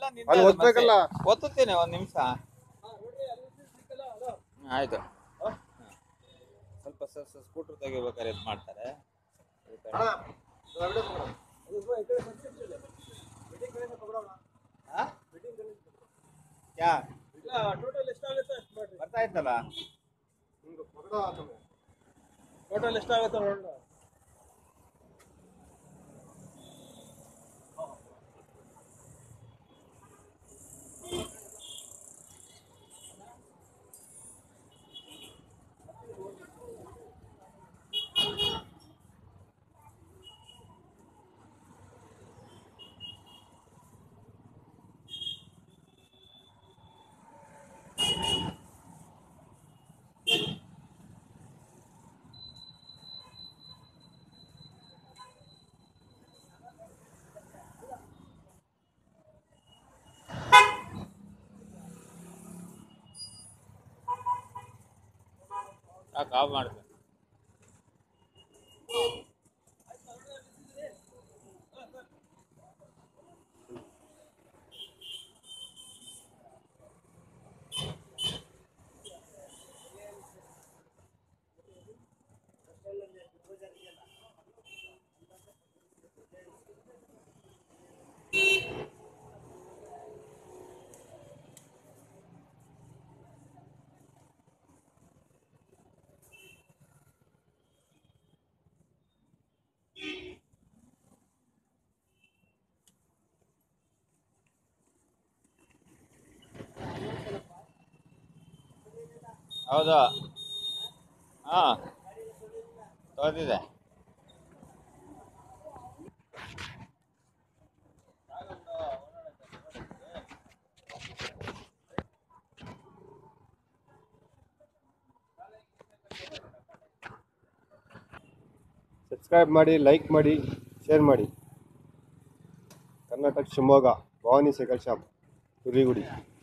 ನಿಂದೆ ಅಲ್ಲಿ ಅದು ಒತ್ತಬೇಕಲ್ಲ ಮತ್ತೆ. ಒತ್ತುತ್ತೇನೆ ಒಂದ್ ನಿಮಿಷ ಆಯ್ತು ಹ. ಸ್ವಲ್ಪ ಸ್ಕೂಟರ್ ತೆಗಿಬೇಕಾದ್ರೆ ಇದು ಮಾಡ್ತಾರೆ ಈ ಕಡೆ. ಹಾ? ಯಾ ಟೋಟಲ್ ಎಷ್ಟಾಗುತ್ತೆ ಅಷ್ಟು ಮಾಡ್ರಿ ಬರ್ತಾ ಇತ್ತಲ್ಲ ಟೋಟಲ್ ಎಷ್ಟಾಗುತ್ತೆ ನೋಡೋಣ ಸಾಕು ಆಫ್ ಮಾಡ್ತೀನಿ ಹೌದು ಹಾ ತೊಳೆದಿದೆ ಸಬ್ಸ್ಕ್ರೈಬ್ ಮಾಡಿ ಲೈಕ್ ಮಾಡಿ ಶೇರ್ ಮಾಡಿ ಕರ್ನಾಟಕ ಶಿವಮೊಗ್ಗ ಭವಾನಿ ಸೈಕಲ್ ಶಾಪ್ ತುರಿಗುಡಿ